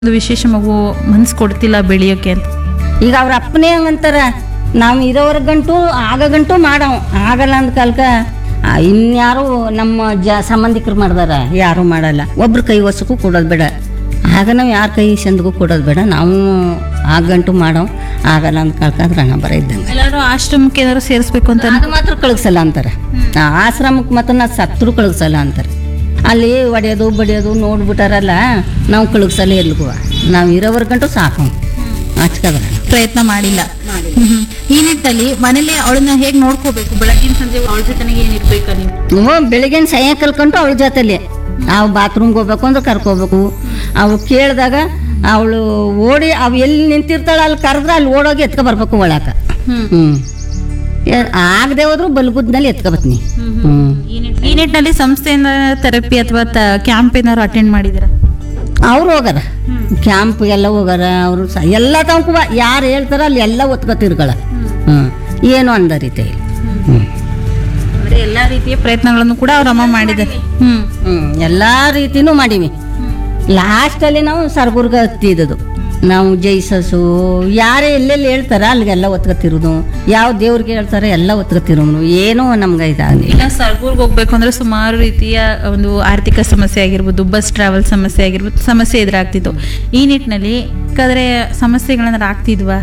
ಒಂದು ವಿಶೇಷ ಮಗು ಮನ್ಸು ಕೊಡ್ತಿಲ್ಲ ಬೆಳೆಯೋಕೆ ಅಂತ ಈಗ ಅವ್ರ ಅಪ್ಪನೇ ಹಂಗಂತಾರ ನಾವು ಇರೋವರ ಗಂಟು ಆಗ ಗಂಟು ಮಾಡವ್ ಆಗಲ್ಲ ಅಂದ ಕಾಲ್ಕ ಆ, ಇನ್ಯಾರು ನಮ್ಮ ಜ ಸಂಬಂಧಿಕರು ಮಾಡ್ದಾರ ಯಾರು ಮಾಡಲ್ಲ ಒಬ್ರು ಕೈ ವಸಕ್ಕೂ ಕೊಡೋದು ಬೇಡ ಆಗ ನಾವು ಯಾರ ಕೈ ಸಂದಿಗೂ ಕೊಡೋದು ಬೇಡ ನಾವು ಆಗ ಗಂಟು ಮಾಡವ್ ಆಗಲ್ಲ ಅಂದ ಕಾಲ್ಕ ಅದ್ರ ಹಣ ಬರ ಇದ್ದಂಗೆ ಎಲ್ಲಾರು ಆಶ್ರಮಕ್ಕೆ ಏನಾದ್ರು ಸೇರಿಸ್ಬೇಕು ಅಂತ ಅದು ಮಾತ್ರ ಕಳಿಸಲ್ಲ ಅಂತಾರೆ ಆ ಆಶ್ರಮಕ್ಕೆ ಮಾತ್ರ ನಾ ಸತ್ರು ಕಳಿಸಲ್ಲ ಅಂತಾರೆ ಅಲ್ಲಿ ಹೊಡೆಯೋದು ಬಡಿಯೋದು ನೋಡ್ಬಿಟ್ಟಾರಲ್ಲ ನಾವು ಕಳಿಸಲ್ಲ ಎಲ್ಗೂ ನಾವು ಇರೋವರೆಗಂಟು ಸಾಕು ಹಚ್ಕದ್ರ ಪ್ರಯತ್ನ ಮಾಡಿಲ್ಲ ಹ್ಮ್. ಈ ನಿಟ್ಟಿನಲ್ಲಿ ಮನೇಲಿ ಅವಳನ್ನ ಹೇಗ್ ನೋಡ್ಕೋಬೇಕು ಬೆಳಗಿನ ಸಂಜೆ ಅವಳ ಜೊತೆಗೆ ಏನಿರ್ಬೇಕ ನೀವು ಹ್ಞೂ ಬೆಳಿಗ್ಗೆ ಸಹ ಕಲ್ಕೊಂಡು ಅವಳ ಜೊತೆಲಿ ನಾವು ಬಾತ್ರೂಮ್ಗೆ ಹೋಗ್ಬೇಕು ಅಂದ್ರೆ ಕರ್ಕೋಬೇಕು ಅವು ಕೇಳಿದಾಗ ಅವಳು ಓಡಿ ಅವು ಎಲ್ಲಿ ನಿಂತಿರ್ತಾಳೆ ಅಲ್ಲಿ ಕರೆದ್ರೆ ಅಲ್ಲಿ ಓಡೋಗಿ ಎತ್ಕೊ ಬರ್ಬೇಕು ಒಳಕ ಹ್ಮ್. ಹ್ಞೂ ಆಗದೆ ಹೋದ್ರು ಬಲ್ಗುದ್ನಲ್ಲಿ ಎತ್ಕೊ ಬರ್ತೀನಿ ಹ್ಞೂ ಈ ನಿಟ್ಟಿನಲ್ಲಿ ಸಂಸ್ಥೆಯಿಂದ ಥೆರಪಿ ಅಥವಾ ಕ್ಯಾಂಪ್ ಏನಾದ್ರು ಅಟೆಂಡ್ ಮಾಡಿದಿರಾ ಅವ್ರು ಹೋಗಾರ ಕ್ಯಾಂಪ್ ಎಲ್ಲ ಹೋಗಾರ ಅವರು ಸ ಎಲ್ಲ ತನಕ ಯಾರು ಹೇಳ್ತಾರ ಅಲ್ಲಿ ಎಲ್ಲ ಒತ್ಕೊ ತಿರ್ಗಳ ಹ್ಞೂ ಏನು ಅಂದ ರೀತಿ ಹ್ಞೂ ಅಂದ್ರೆ ಎಲ್ಲಾ ರೀತಿಯ ಪ್ರಯತ್ನಗಳನ್ನು ಕೂಡ ಅವ್ರ ಅಮ್ಮ ಮಾಡಿದ್ದಾರೆ ಹ್ಮ್ ಹ್ಞೂ ಎಲ್ಲ ರೀತಿನೂ ಮಾಡೀವಿ ಲಾಸ್ಟಲ್ಲಿ ನಾವು ಸರ್ಗುರ್ಗ ಹತ್ತಿದ್ದು ನಾವು ಜೈಸಸು ಯಾರೇ ಎಲ್ಲೆಲ್ಲಿ ಹೇಳ್ತಾರ ಅಲ್ಲಿಗೆಲ್ಲ ಒತ್ಕೊತಿರೋದು ಯಾವ ದೇವ್ರಿಗೆ ಹೇಳ್ತಾರೆ ಎಲ್ಲ ಒತ್ಕೊತಿರೋನು ಏನೂ ನಮ್ಗೆ ಇದಾಗಲಿಲ್ಲ ಈಗ ಸರ್ಗೂರ್ಗೆ ಹೋಗ್ಬೇಕು ಅಂದ್ರೆ ಸುಮಾರು ರೀತಿಯ ಒಂದು ಆರ್ಥಿಕ ಸಮಸ್ಯೆ ಆಗಿರ್ಬೋದು ಬಸ್ ಟ್ರಾವೆಲ್ ಸಮಸ್ಯೆ ಆಗಿರ್ಬೋದು ಸಮಸ್ಯೆ ಎದುರಾಗ್ತಿತ್ತು ಈ ನಿಟ್ಟಿನಲ್ಲಿ ಯಾಕಂದ್ರೆ ಸಮಸ್ಯೆಗಳನ್ನ ಆಗ್ತಿದ್ವಾ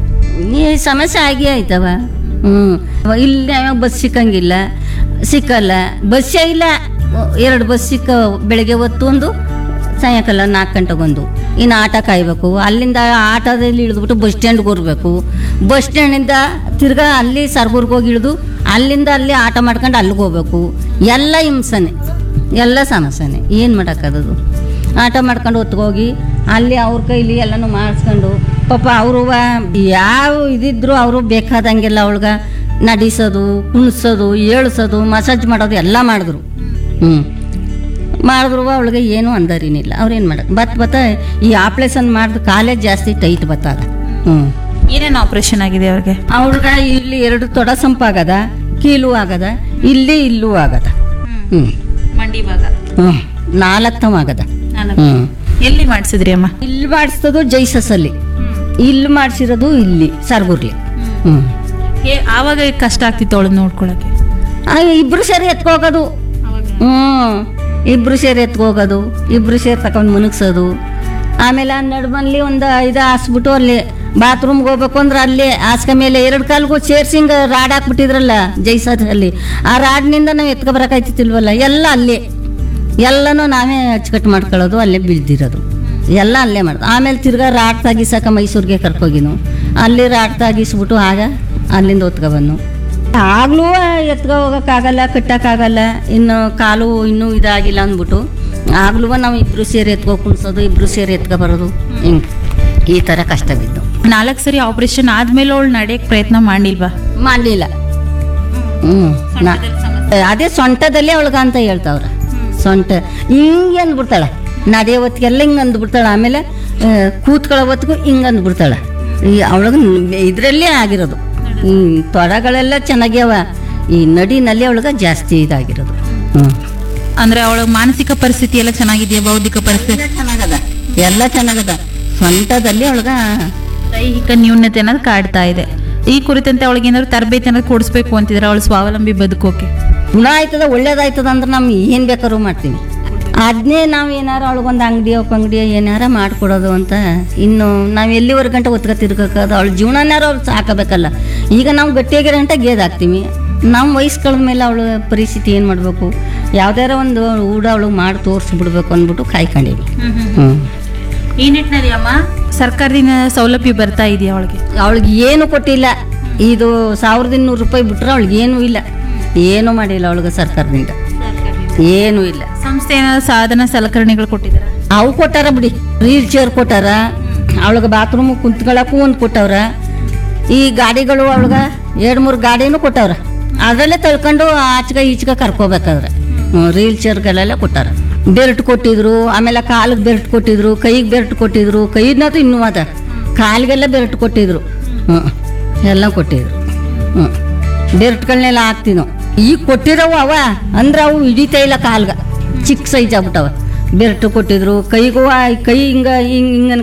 ಈ ಸಮಸ್ಯೆ ಆಗೇ ಆಯ್ತವ ಹ್ಞೂ ಇಲ್ಲಿ ಬಸ್ ಸಿಕ್ಕಂಗಿಲ್ಲ ಸಿಕ್ಕಲ್ಲ ಬಸ್ಸೇ ಇಲ್ಲ ಎರಡು ಬಸ್ ಸಿಕ್ಕ ಬೆಳಗ್ಗೆ ಹೊತ್ತು ಒಂದು ಸಾಯಂಕಾಲ ನಾಲ್ಕು ಗಂಟೆಗೊಂದು ಇನ್ನು ಆಟ ಕಾಯ್ಬೇಕು ಅಲ್ಲಿಂದ ಆಟೋದಲ್ಲಿ ಇಳಿದ್ಬಿಟ್ಟು ಬಸ್ ಸ್ಟ್ಯಾಂಡ್ಗೆ ಹೋಗ್ಬೇಕು ಬಸ್ ಸ್ಟ್ಯಾಂಡಿಂದ ತಿರ್ಗಾ ಅಲ್ಲಿ ಸರ್ಗೂರ್ಗೆ ಹೋಗಿ ಇಳಿದು ಅಲ್ಲಿಂದ ಅಲ್ಲಿ ಆಟ ಮಾಡ್ಕೊಂಡು ಅಲ್ಲಿಗೆ ಹೋಗ್ಬೇಕು ಎಲ್ಲ ಹಿಂಸನೆ ಎಲ್ಲ ಸಮಸ್ಯೆನೆ ಏನು ಮಾಡೋಕ್ಕದದು ಆಟ ಮಾಡ್ಕೊಂಡು ಹೊತ್ಕೋಗಿ ಅಲ್ಲಿ ಅವ್ರ ಕೈಲಿ ಎಲ್ಲನೂ ಮಾಡಿಸ್ಕೊಂಡು ಪಾಪ ಅವರು ಯಾವ ಇದಿದ್ರು ಅವರು ಬೇಕಾದಂಗೆಲ್ಲ ಅವಳ್ಗ ನಡಿಸೋದು ಕುಣಿಸೋದು ಏಳ್ಸೋದು ಮಸಾಜ್ ಮಾಡೋದು ಎಲ್ಲ ಮಾಡಿದ್ರು ಹ್ಞೂ ಮಾಡಿದ್ರು ಅವಳಿಗೆ ಏನೂ ಅಂದರಿನಿಲ್ಲ ಅವ್ರೇನು ಮಾಡಕ್ಕೆ ಬತ್ ಬತ್ತ ಈ ಆಪ್ರೇಷನ್ ಮಾಡಿದ ಕಾಲೇ ಜಾಸ್ತಿ ಟೈಟ್ ಬತ್ತದ ಹ್ಞೂ ಏನೇನು ಆಪರೇಷನ್ ಆಗಿದೆ ಅವ್ರಿಗೆ ಅವ್ಳಿಗೆ ಇಲ್ಲಿ ಎರಡು ತೊಡ ಸಂಪಾಗದ ಕೀಲು ಆಗದ ಇಲ್ಲಿ ಇಲ್ಲೂ ಆಗದ ಹ್ಞೂ ಮಂಡಿ ಭಾಗ ಹ್ಞೂ ನಾಲ್ಕು ಆಗದ ಹ್ಞೂ ಎಲ್ಲಿ ಮಾಡಿಸಿದ್ರಿ ಅಮ್ಮ ಇಲ್ಲಿ ಮಾಡಿಸೋದು ಜೈಸಸಲ್ಲಿ ಇಲ್ಲಿ ಮಾಡಿಸಿರೋದು ಇಲ್ಲಿ ಸರ್ಗುರ್ಲಿ ಹ್ಞೂ ಏ- ಆವಾಗ ಕಷ್ಟ ಆಗ್ತಿತ್ತು ಅವಳನ್ನ ನೋಡ್ಕೊಳಕ್ಕೆ ಇಬ್ರು ಸೇರಿ ಎತ್ಕೋಗೋದು ಹ್ಞೂ ಇಬ್ರು ಸೇರಿ ಎತ್ಕೋಗೋದು ಇಬ್ರು ಸೇರಿ ತಗೊಂಡು ಮುನುಗ್ಸೋದು ಆಮೇಲೆ ಆ ನಡುಮಲ್ಲಿ ಒಂದು ಇದು ಹಾಸ್ಬಿಟ್ಟು ಅಲ್ಲಿ ಬಾತ್ರೂಮ್ಗೆ ಹೋಗ್ಬೇಕು ಅಂದ್ರೆ ಅಲ್ಲಿ ಹಾಸ್ಕ ಮೇಲೆ ಎರಡು ಕಾಲ್ಗೂ ಸೇರ್ಸಿ ಹಿಂಗೆ ರಾಡ್ ಹಾಕ್ಬಿಟ್ಟಿದ್ರಲ್ಲ ಜೈಸಲ್ಲಿ ಆ ರಾಡ್ನಿಂದ ನಾವು ಎತ್ಕೊ ಬರೋಕಾಯ್ತಿಲ್ವಲ್ಲ ಎಲ್ಲ ಅಲ್ಲೇ ಎಲ್ಲನೂ ನಾವೇ ಅಚ್ಚುಕಟ್ಟು ಮಾಡ್ಕೊಳ್ಳೋದು ಅಲ್ಲೇ ಬೀಳ್ದಿರೋದು ಎಲ್ಲ ಅಲ್ಲೇ ಮಾಡೋದು ಆಮೇಲೆ ತಿರ್ಗಾ ರಾಡ್ ತಾಗಿಸಕ ಮೈಸೂರಿಗೆ ಕರ್ಕೋಗಿನು ಅಲ್ಲಿ ರಾಡ್ ತಾಗಿಸ್ಬಿಟ್ಟು ಆಗ ಅಲ್ಲಿಂದ ಹೊತ್ಕೊಬಂದು ಆಗ್ಲೂ ಎತ್ಕೊ ಹೋಗೋಕ್ಕಾಗಲ್ಲ ಕಟ್ಟಕ್ಕಾಗಲ್ಲ ಇನ್ನು ಕಾಲು ಇನ್ನೂ ಇದಾಗಿಲ್ಲ ಅಂದ್ಬಿಟ್ಟು ಆಗ್ಲೂ ನಾವು ಇಬ್ರು ಸೇರಿ ಎತ್ಕೊ ಕುಣಿಸೋದು ಇಬ್ರು ಸೇರಿ ಎತ್ಕೊ ಬರೋದು ಹಿಂಗೆ ಈ ಥರ ಕಷ್ಟ ಬಿದ್ದು ನಾಲ್ಕು ಸರಿ ಆಪರೇಷನ್ ಆದ್ಮೇಲೆ ಅವಳು ನಡೆಯಕ್ ಪ್ರಯತ್ನ ಮಾಡಿಲ್ವಾ ಮಾಡಲಿಲ್ಲ ಹ್ಞೂ ನಾ- ಅದೇ ಸೊಂಟದಲ್ಲಿ ಅವಳಿಗೆ ಅಂತ ಹೇಳ್ತಾವ್ರ ಸೊಂಟ ಹಿಂಗೆ ಅಂದ್ಬಿಡ್ತಾಳೆ ನಡೆ ಹೊತ್ತಿಗೆಲ್ಲ ಹಿಂಗೆ ಅಂದ್ಬಿಡ್ತಾಳೆ ಆಮೇಲೆ ಆ, ಕೂತ್ಕೊಳ್ಳೋ ಹೊತ್ತಿಗೂ ಹಿಂಗೆ ಅಂದ್ಬಿಡ್ತಾಳೆ ಈ ಅವಳಿಗೆ ಇದರಲ್ಲೇ ಆಗಿರೋದು ಹ್ಞೂ ತೊಡಗಳೆಲ್ಲ ಚೆನ್ನಾಗ್ಯಾವ ಈ ನಡಿನಲ್ಲಿ ಅವಳಿಗೆ ಜಾಸ್ತಿ ಇದಾಗಿರೋದು ಹ್ಞೂ ಅಂದ್ರೆ ಅವಳ ಮಾನಸಿಕ ಪರಿಸ್ಥಿತಿ ಎಲ್ಲ ಚೆನ್ನಾಗಿದೆಯಾ ಬೌದ್ಧಿಕ ಪರಿಸ್ಥಿತಿ ಚೆನ್ನಾಗದ ಎಲ್ಲ ಚೆನ್ನಾಗದ ಸೊಂಟದಲ್ಲಿ ಅವಳಿಗೆ ದೈಹಿಕ ನ್ಯೂನತೆ ಅನ್ನೋದು ಕಾಡ್ತಾ ಇದೆ ಈ ಕುರಿತಂತೆ ಅವಳಿಗೆ ಏನಾದ್ರು ತರಬೇತಿ ಅನ್ನೋದು ಕೊಡಿಸ್ಬೇಕು ಅಂತಿದ್ರೆ ಅವಳು ಸ್ವಾವಲಂಬಿ ಬದುಕೋಕೆ ಗುಣ ಆಯ್ತದ ಒಳ್ಳೇದಾಯ್ತದ ಅಂದ್ರೆ ನಾವು ಏನು ಬೇಕಾದ್ರೂ ಮಾಡ್ತೀವಿ ಅದನ್ನೇ ನಾವು ಏನಾರ ಅವಳಿಗೊಂದು ಅಂಗಡಿಯೋ ಪಂಗಡಿಯೋ ಏನಾರ ಮಾಡಿಕೊಡೋದು ಅಂತ ಇನ್ನು ನಾವು ಎಲ್ಲಿವರೆಗೆ ಗಂಟೆ ಒತ್ಕ ತಿರ್ಗಕ್ಕದ ಅವಳ ಜೀವನನಾರು ಅವ್ಳು ಸಾಕಬೇಕಲ್ಲ ಈಗ ನಾವು ಗಟ್ಟಿಯಾಗಿರೋ ಗಂಟೆ ಗೇದಾಕ್ತೀವಿ ನಾವು ವಯಸ್ಸು ಕಳೆದ ಮೇಲೆ ಅವಳ ಪರಿಸ್ಥಿತಿ ಏನು ಮಾಡಬೇಕು ಯಾವ್ದಾರ ಒಂದು ಊಡ ಅವಳಿಗೆ ಮಾಡಿ ತೋರಿಸ್ಬಿಡ್ಬೇಕು ಅಂದ್ಬಿಟ್ಟು ಕಾಯ್ಕೊಂಡೀವಿ ಹ್ಞೂ ಈ ನಿಟ್ಟಿನಲ್ಲಿ ಅಮ್ಮ ಸರ್ಕಾರದಿಂದ ಸೌಲಭ್ಯ ಬರ್ತಾ ಇದೆಯಾ ಅವಳಿಗೆ ಅವಳಿಗೆ ಏನು ಕೊಟ್ಟಿಲ್ಲ ಇದು ಸಾವಿರದ ಇನ್ನೂರು ರೂಪಾಯಿ ಬಿಟ್ರೆ ಅವಳಿಗೆ ಏನೂ ಇಲ್ಲ ಏನೂ ಮಾಡಿಲ್ಲ ಅವಳಿಗೆ ಸರ್ಕಾರದಿಂದ ಏನೂ ಇಲ್ಲ ಸಂಸ್ಥೆ ಏನಾದ್ರು ಸಾಧನ ಸಲಕರಣೆಗಳು ಕೊಟ್ಟಿದ್ದಾರೆ ಅವು ಕೊಟ್ಟಾರ ಬಿಡಿ ವೀಲ್ ಚೇರ್ ಕೊಟ್ಟಾರ ಅವಳಿಗೆ ಬಾತ್ರೂಮ್ ಕುಂತ್ಕೊಳ್ಳಕ್ಕೂ ಒಂದು ಕೊಟ್ಟವ್ರ ಈ ಗಾಡಿಗಳು ಅವಳಿಗೆ ಎರಡು ಮೂರು ಗಾಡಿನೂ ಕೊಟ್ಟವ್ರ ಅದರಲ್ಲೇ ತಳ್ಕೊಂಡು ಆಚೆಗೆ ಈಚೆಗೆ ಕರ್ಕೋಬೇಕಾದ್ರೆ ರೀಲ್ ಚೇರ್ಗಳೆಲ್ಲ ಕೊಟ್ಟಾರ ಬೆಲ್ಟ್ ಕೊಟ್ಟಿದ್ರು ಆಮೇಲೆ ಕಾಲಿಗೆ ಬೆಲ್ಟ್ ಕೊಟ್ಟಿದ್ರು ಕೈಗೆ ಬೆಲ್ಟ್ ಕೊಟ್ಟಿದ್ರು ಕೈನದು ಇನ್ನೂ ಅದ ಕಾಲಿಗೆಲ್ಲ ಬೆಲ್ಟ್ ಕೊಟ್ಟಿದ್ರು ಹ್ಞೂ ಎಲ್ಲ ಕೊಟ್ಟಿದ್ರು ಹ್ಞೂ ಬೆಲ್ಟ್ಗಳನ್ನೆಲ್ಲ ಹಾಕ್ತೀವಿ ನಾವು ಈಗ ಕೊಟ್ಟಿರವು ಅವ ಅಂದ್ರೆ ಅವು ಹಿಡಿತಾ ಇಲ್ಲ ಕಾಲ್ಗ ಚಿಕ್ಕ ಸೈಜ್ ಆಗ್ಬಿಟ್ಟವ ಬೆರ್ಟು ಕೊಟ್ಟಿದ್ರು ಕೈಗೂ ಆ- ಕೈ ಹಿಂಗ ಹಿಂಗ ಹಿಂಗ